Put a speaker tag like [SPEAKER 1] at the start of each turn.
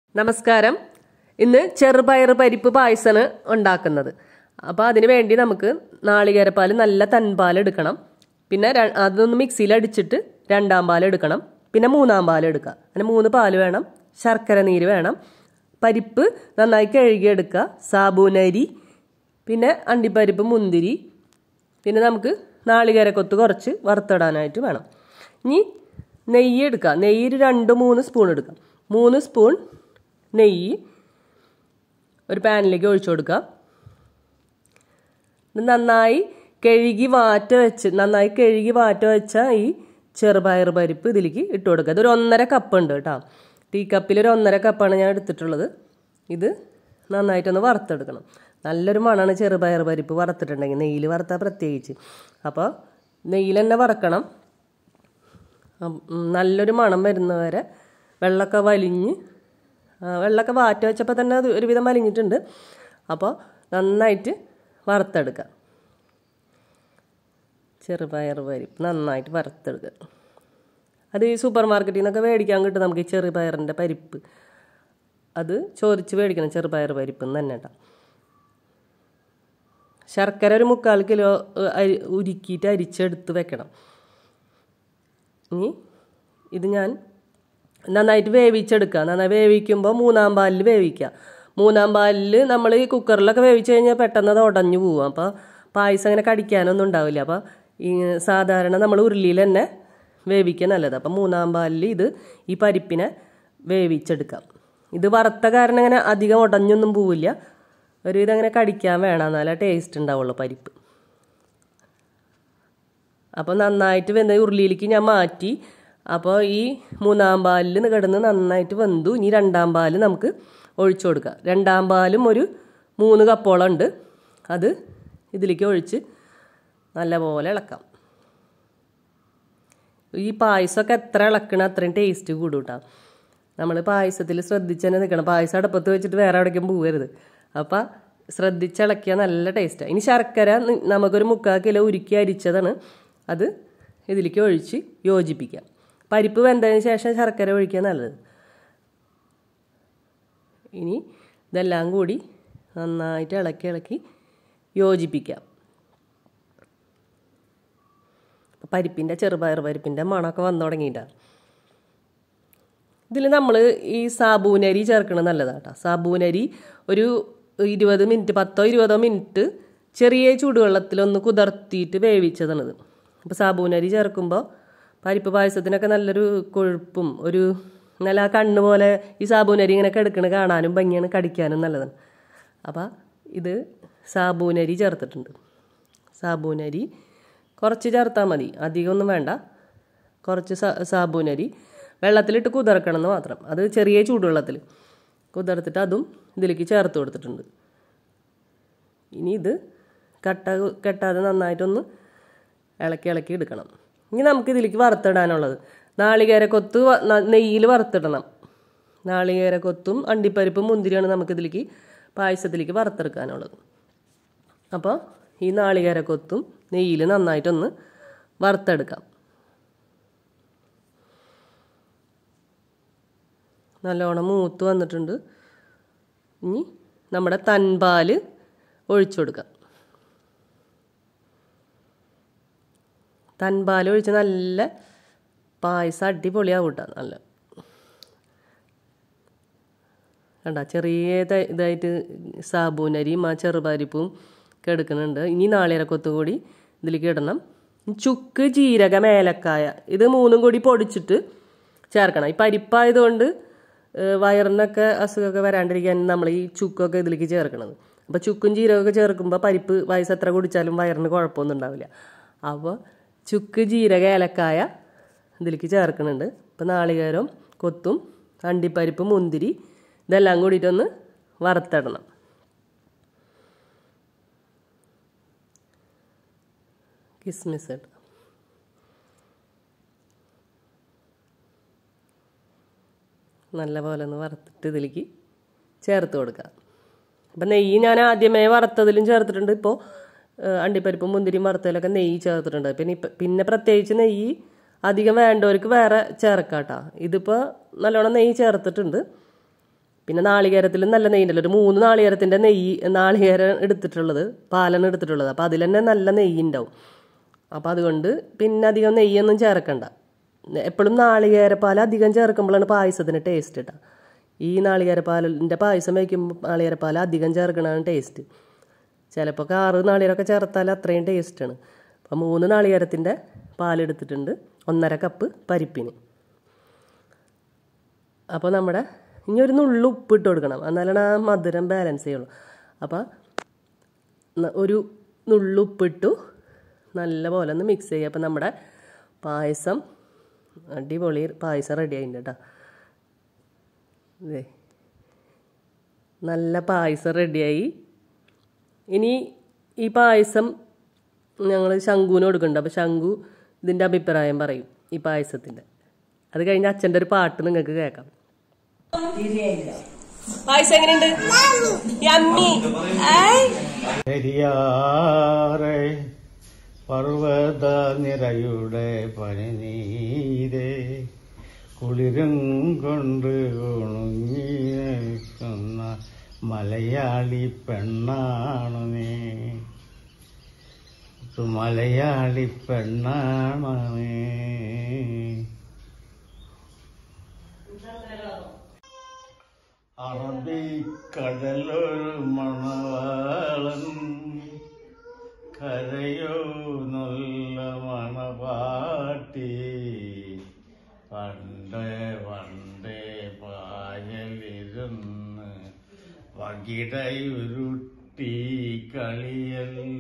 [SPEAKER 1] നമസ്കാരം ഇന്ന് ചെറുപയർ പരിപ്പ് പായസമാണ് ഉണ്ടാക്കുന്നത് അപ്പോൾ അതിന് വേണ്ടി നമുക്ക് നാളികേരപ്പാൽ നല്ല തൻപാൽ എടുക്കണം പിന്നെ ര- അതൊന്ന് മിക്സിയിൽ അടിച്ചിട്ട് രണ്ടാം പാൽ എടുക്കണം പിന്നെ മൂന്നാം പാൽ എടുക്കുക അങ്ങനെ മൂന്ന് പാൽ വേണം ശർക്കര നീര് വേണം പരിപ്പ് നന്നായി കഴുകിയെടുക്കുക സാബൂനരി പിന്നെ അണ്ടിപ്പരിപ്പ് മുന്തിരി പിന്നെ നമുക്ക് നാളികേരക്കൊത്ത് കുറച്ച് വറുത്തിടാനായിട്ട് വേണം ഇനി നെയ്യ് എടുക്കുക നെയ്യ് ഒരു രണ്ട് മൂന്ന് സ്പൂൺ എടുക്കാം മൂന്ന് സ്പൂൺ നെയ്യ് ഒരു പാനിലേക്ക് ഒഴിച്ചു കൊടുക്കുക ഇത് നന്നായി കഴുകി വാറ്റ വെച്ച് നന്നായി കഴുകി വാറ്റ വെച്ച ഈ ചെറുപയർ പരിപ്പ് ഇതിലേക്ക് ഇട്ട് കൊടുക്കുക ഇതൊരു ഒന്നര കപ്പ് ഉണ്ട് കേട്ടോ ടീ കപ്പിൽ ഒരു ഒന്നര കപ്പാണ് ഞാൻ എടുത്തിട്ടുള്ളത് ഇത് നന്നായിട്ടൊന്ന് വറുത്തെടുക്കണം നല്ലൊരു മണമാണ് ചെറുപയർ പരിപ്പ് വറുത്തിട്ടുണ്ടെങ്കിൽ നെയ്യിൽ വറുത്താൽ പ്രത്യേകിച്ച് അപ്പോൾ നെയ്യിൽ തന്നെ വറക്കണം ഉം, നല്ലൊരു മണം വരുന്നവരെ വെള്ളമൊക്കെ വലിഞ്ഞ് ആ, വെള്ളമൊക്കെ വാറ്റ വെച്ചപ്പോൾ തന്നെ അത് ഒരുവിധം വലിഞ്ഞിട്ടുണ്ട് അപ്പോൾ നന്നായിട്ട് വറുത്തെടുക്കുക ചെറുപയർ പരിപ്പ് നന്നായിട്ട് വറുത്തെടുക്കുക അത് ഈ സൂപ്പർ മാർക്കറ്റിൽ നിന്നൊക്കെ മേടിക്കാൻ കിട്ടും നമുക്ക് ഈ ചെറുപയറിൻ്റെ പരിപ്പ് അത് ചോദിച്ച് മേടിക്കണം ചെറുപയർ പരിപ്പ് എന്ന് തന്നെ കേട്ടോ ശർക്കര ഒരു മുക്കാൽ കിലോ ഏഹ്, അരി ഉരുക്കിയിട്ട് അരിച്ചെടുത്ത് വെക്കണം ഇനി ഇത് ഞാൻ നന്നായിട്ട് വേവിച്ചെടുക്കുക നന്നായി വേവിക്കുമ്പോൾ മൂന്നാം പാലിൽ വേവിക്കുക മൂന്നാം പാലിൽ നമ്മൾ ഈ കുക്കറിലൊക്കെ വേവിച്ച് കഴിഞ്ഞാൽ പെട്ടെന്ന് അത് ഉടഞ്ഞു പോകും അപ്പോൾ പായസം അങ്ങനെ കടിക്കാനൊന്നും ഉണ്ടാവില്ല അപ്പോൾ ഈ സാധാരണ നമ്മൾ ഉരുളിയിൽ തന്നെ വേവിക്കുക നല്ലത് അപ്പം മൂന്നാം പാലിൽ ഇത് ഈ പരിപ്പിനെ വേവിച്ചെടുക്കാം ഇത് വറുത്ത കാരണം അങ്ങനെ അധികം ഉടഞ്ഞൊന്നും പോവില്ല ഒരു ഇതങ്ങനെ കടിക്കാൻ വേണം എന്നാലേ ടേസ്റ്റ് ഉണ്ടാവുള്ളൂ പരിപ്പ് അപ്പോൾ നന്നായിട്ട് വെന്ത ഉരുളിയിലേക്ക് ഞാൻ മാറ്റി അപ്പോൾ ഈ മൂന്നാം പാലിൽ കിടന്ന് നന്നായിട്ട് വെന്തു ഇനി രണ്ടാം പാല് നമുക്ക് ഒഴിച്ചു കൊടുക്കാം രണ്ടാം പാലും ഒരു മൂന്ന് കപ്പോളം ഉണ്ട് അത് ഇതിലേക്ക് ഒഴിച്ച് നല്ലപോലെ ഇളക്കാം ഈ പായസമൊക്കെ എത്ര ഇളക്കണം അത്രയും ടേസ്റ്റ് കൂടും കേട്ടോ നമ്മൾ പായസത്തിൽ ശ്രദ്ധിച്ച് തന്നെ നിൽക്കണം പായസം അടുപ്പത്ത് വെച്ചിട്ട് വേറെ എവിടേക്കും പോകരുത് അപ്പം ശ്രദ്ധിച്ച് ഇളക്കിയാൽ നല്ല ടേസ്റ്റാണ് ഇനി ശർക്കര നി- നമുക്കൊരു മുക്കാൽ കിലോ ഉരുക്കി അരിച്ചതാണ് അത് ഇതിലേക്ക് ഒഴിച്ച് യോജിപ്പിക്കാം പരിപ്പ് വെന്തതിന് ശേഷം ശർക്കര ഒഴിക്കുക നല്ലത് ഇനി ഇതെല്ലാം കൂടി നന്നായിട്ട് ഇളക്കി ഇളക്കി യോജിപ്പിക്കാം പരിപ്പിൻ്റെ ചെറുപയർ പരിപ്പിൻ്റെ മണമൊക്കെ വന്നു തുടങ്ങിയിട്ടാണ് ഇതിൽ നമ്മൾ ഈ സാബൂനരി ചേർക്കണത് നല്ലതാണ് കേട്ടോ സാബൂനരി ഒരു ഇരുപത് മിനിറ്റ് പത്തോ ഇരുപതോ മിനിറ്റ് ചെറിയ ചൂടുവെള്ളത്തിലൊന്ന് കുതിർത്തിയിട്ട് വേവിച്ചതാണിത് അപ്പോൾ സാബൂനരി ചേർക്കുമ്പോൾ പരിപ്പ് പായസത്തിനൊക്കെ നല്ലൊരു കൊഴുപ്പും ഒരു നല്ല ആ കണ്ണ് പോലെ ഈ സാബൂനരി ഇങ്ങനെ കിടക്കണ കാണാനും ഭംഗിയാണ് കടിക്കാനും നല്ലതാണ് അപ്പോൾ ഇത് സാബൂനരി ചേർത്തിട്ടുണ്ട് സാബൂനരി കുറച്ച് ചേർത്താൽ മതി അധികമൊന്നും വേണ്ട കുറച്ച് സാ സാബൂനരി വെള്ളത്തിലിട്ട് കുതിർക്കണം എന്ന് മാത്രം അത് ചെറിയ ചൂടുവെള്ളത്തിൽ കുതിർത്തിട്ട് അതും ഇതിലേക്ക് ചേർത്ത് കൊടുത്തിട്ടുണ്ട് ഇനി ഇത് കട്ട കെട്ടാതെ നന്നായിട്ടൊന്ന് ഇളക്കി ഇളക്കി എടുക്കണം ഇനി നമുക്ക് ഇതിലേക്ക് വറുത്തിടാനുള്ളത് നാളികേരക്കൊത്ത് വ- ന- നെയ്യിൽ വറുത്തിടണം നാളികേരക്കൊത്തും അണ്ടിപ്പരിപ്പും മുന്തിരിയാണ് നമുക്കിതിലേക്ക് പായസത്തിലേക്ക് വറുത്തെടുക്കാനുള്ളത് അപ്പോൾ ഈ നാളികേരക്കൊത്തും നെയ്യിൽ നന്നായിട്ടൊന്ന് വറുത്തെടുക്കാം നല്ലോണം മൂത്ത് വന്നിട്ടുണ്ട് ഇനി നമ്മുടെ തൻപാൽ ഒഴിച്ചു കൊടുക്കാം തൻപാൽ ഒഴിച്ച് നല്ല പായസം അടിപൊളിയാവും കേട്ടോ നല്ല കണ്ട ചെറിയ ഇത- ഇതായിട്ട് സാബൂനരിയും ആ ചെറുപരിപ്പും ഒക്കെ എടുക്കുന്നുണ്ട് ഇനി നാളികേരക്കൊത്തും കൂടി ഇതിലേക്ക് ഇടണം ചുക്ക് ജീരകം ഏലക്കായ ഇത് മൂന്നും കൂടി പൊടിച്ചിട്ട് ചേർക്കണം ഈ പരിപ്പായതുകൊണ്ട് ഏഹ്, വയറിനൊക്കെ അസുഖമൊക്കെ വരാണ്ടിരിക്കാൻ നമ്മൾ ഈ ചുക്കൊക്കെ ഇതിലേക്ക് ചേർക്കണത് അപ്പോൾ ചുക്കും ജീരകമൊക്കെ ചേർക്കുമ്പോൾ പരിപ്പ് വയസ്സ് എത്ര കുടിച്ചാലും വയറിന് കുഴപ്പമൊന്നും ഉണ്ടാവില്ല അപ്പോൾ ചുക്ക് ജീരക ഏലക്കായ ഇതിലേക്ക് ചേർക്കുന്നുണ്ട് ഇപ്പോൾ നാളികേരം കൊത്തും അണ്ടിപ്പരിപ്പ് മുന്തിരി ഇതെല്ലാം കൂടിയിട്ടൊന്ന് വറുത്തിടണം കിസ്മിസ് ഇടാം നല്ലപോലെ ഒന്ന് വറുത്തിട്ട് ഇതിലേക്ക് ചേർത്ത് കൊടുക്കുക അപ്പം നെയ്യ് ഞാൻ ആദ്യമേ വറുത്തതിലും ചേർത്തിട്ടുണ്ട് ഇപ്പോൾ അണ്ടിപ്പരിപ്പും മുന്തിരിയും വറുത്തതിലൊക്കെ നെയ്യ് ചേർത്തിട്ടുണ്ട് പിന്നെ ഇപ്പം പിന്നെ പ്രത്യേകിച്ച് നെയ്യ് അധികം വേണ്ടവർക്ക് വേറെ ചേർക്കാം കേട്ടോ ഇതിപ്പോൾ നല്ലോണം നെയ്യ് ചേർത്തിട്ടുണ്ട് പിന്നെ നാളികേരത്തിൽ നല്ല നെയ്യുണ്ടല്ലോ ഒരു മൂന്ന് നാളികേരത്തിൻ്റെ നെയ്യ് നാളികേരം എടുത്തിട്ടുള്ളത് പാലാണ് എടുത്തിട്ടുള്ളത് അപ്പോൾ അതിൽ തന്നെ നല്ല നെയ്യ് ഉണ്ടാവും അപ്പോൾ അതുകൊണ്ട് പിന്നെ അധികം നെയ്യൊന്നും ചേർക്കണ്ട എപ്പോഴും നാളികേരപ്പാൽ അധികം ചേർക്കുമ്പോഴാണ് പായസത്തിന് ടേസ്റ്റ് കേട്ടോ ഈ നാളികേരപ്പാലിൻ്റെ പായസം വയ്ക്കുമ്പോൾ നാളികേരപ്പാൽ അധികം ചേർക്കണതാണ് ടേസ്റ്റ് ചിലപ്പോൾ ആറ് നാളികേരമൊക്കെ ചേർത്താൽ അത്രയും ടേസ്റ്റാണ് അപ്പോൾ മൂന്ന് നാളികേരത്തിൻ്റെ പാലെടുത്തിട്ടുണ്ട് ഒന്നര കപ്പ് പരിപ്പിന് അപ്പോൾ നമ്മുടെ ഇനി ഒരു നുള്ളു ഉപ്പ് ഇട്ട് കൊടുക്കണം എന്നാലാണ് ആ മധുരം ബാലൻസ് ചെയ്യുള്ളൂ അപ്പോൾ ന- ഒരു നുള്ളു ഉപ്പിട്ടു നല്ല പോലെ ഒന്ന് മിക്സ് ചെയ്യുക അപ്പോൾ നമ്മുടെ പായസം അടിപൊളി പായസം റെഡി ആയിട്ടുണ്ട് കേട്ടോ ഇതേ നല്ല പായസം റെഡിയായി ഇനി ഈ പായസം ഞങ്ങൾ ശംഖുവിന് കൊടുക്കുന്നുണ്ട് അപ്പോൾ ശംഖു ഇതിൻ്റെ അഭിപ്രായം പറയും ഈ പായസത്തിൻ്റെ അത് കഴിഞ്ഞ് അച്ഛൻ്റെ ഒരു പാട്ട് നിങ്ങൾക്ക് കേൾക്കാം പായസം എങ്ങനെയുണ്ട് യമ്മി
[SPEAKER 2] പെരിയാറെ പർവ്വത നിരയുടെ പനിനീരെ കുളിരും കൊണ്ട് ഉണങ്ങി നിൽക്കുന്ന മലയാളി പെണ്ണാണ് നീ മലയാളി പെണ്ണാണ് നീ അറബിക്കടലൊരു മണവാളൻ കരയോ നല്ല മണവാട്ടി പണ്ട് പണ്ടേ പായലിരുന്ന് വകിടയുരുട്ടി കളിയല്ല